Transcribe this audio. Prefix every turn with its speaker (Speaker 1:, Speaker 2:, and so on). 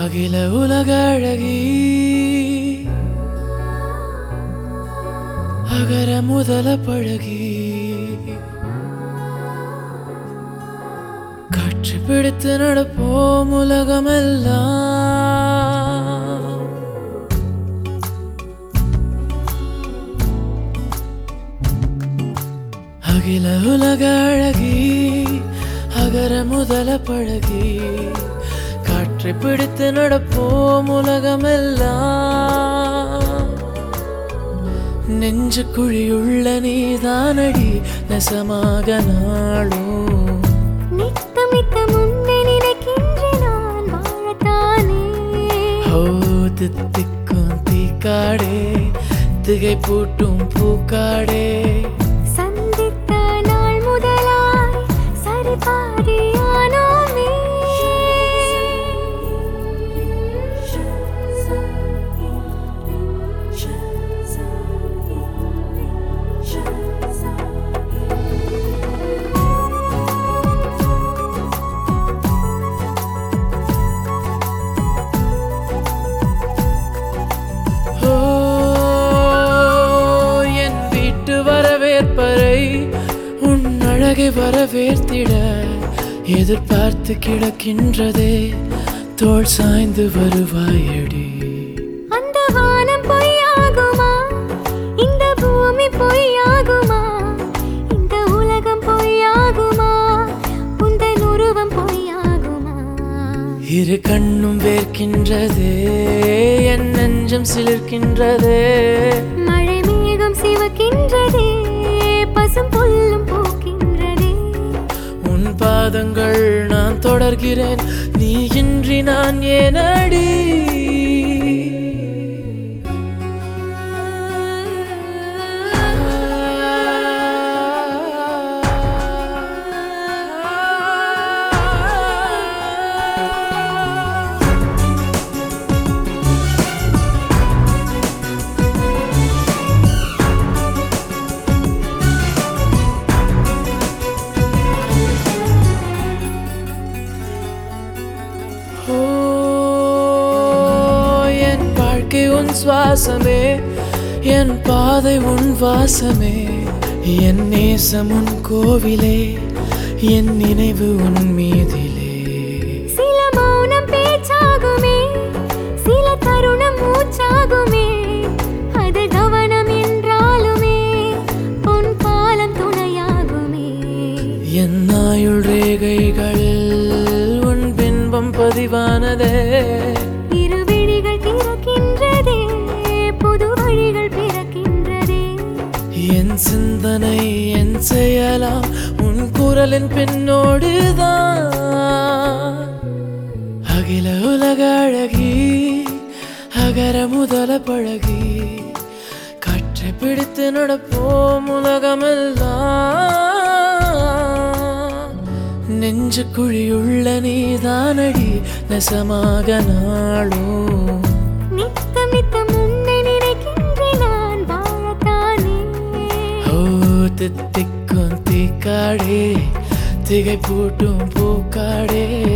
Speaker 1: அகில உலக அழகி அகர முதல பழகி காற்று பிடித்து நடப்போம் உலகமெல்லாம் அகில உலக அழகி அகர முதல பழகி காற்றை பிடித்து நடப்போம் உலகமெல்லாம் நெஞ்சு குழியுள்ள நீதானடி நெசமாக நாளும்
Speaker 2: நித்தமித்த முன்னே நினைக்கின்ற நான் வாழத்தானே
Speaker 1: ஓ தித்திக்கும் தீக்காடே திகை பூட்டும் பூக்காடே
Speaker 2: சந்தித்த நாள் முதலாய் சரிபாதியானோமே
Speaker 1: ஓ என் வீட்டு வரவேற்பறை உன் அழகை வரவேற்திட எதிர்பார்த்து கிடக்கின்றதே தோள் சாய்ந்து வருவாயடி
Speaker 2: அந்த வானம் பொய்யாகுமா இந்த பூமி பொய்யாகுமா இந்த உலகம் பொய்யாகுமா உந்தன் உருவம் பொய்யாகுமா
Speaker 1: இரு கண்ணும் வேர்க்கின்றதே என் நெஞ்சம் சிலிர்க்கின்றதே
Speaker 2: மழை மேகம் சிவக்கின்றதே பசும் புல்லும் பூக்கின்றதே
Speaker 1: உன் பாதங்கள் நான் தொடர்கிறேன் நீ இன்றி நான் ஏனடி ஓ என் வாழ்க்கை உன் சுவாசமே என் பாதை உன் வாசமே என் நேசம் உன் கோவிலே என் நினைவு உன் மீதிலே
Speaker 2: சில மௌனம் பேச்சாகுமே சில தருணம் மூச்சாகுமே அது கவனம் என்றாலுமே பொன் பாலம் துணையாகுமே
Speaker 1: என் ஆயுள் ரேகைகளில் உன் பின்பம் பதிவானதே
Speaker 2: இரு விழிகள் திறக்கின்றதே புது வழிகள் பிறக்கின்றதே
Speaker 1: என் சிந்தனை என் செயலாம் உன் குரலின் பின்னோடுதான் அகில உலக அழகி அகர முதல பழகி காற்றை பிடித்து நடப்போம் உலகமெல்லாம் நெஞ்சு குழியுள்ள நீதானடி நெசமாக நாளும்
Speaker 2: நித்தம் நித்தம் உன்னை நினைக்கின்ற நான் வாழத்தானே
Speaker 1: ஓ தித்திக்கும் தீக்காடே திகை பூட்டும் பூக்காடே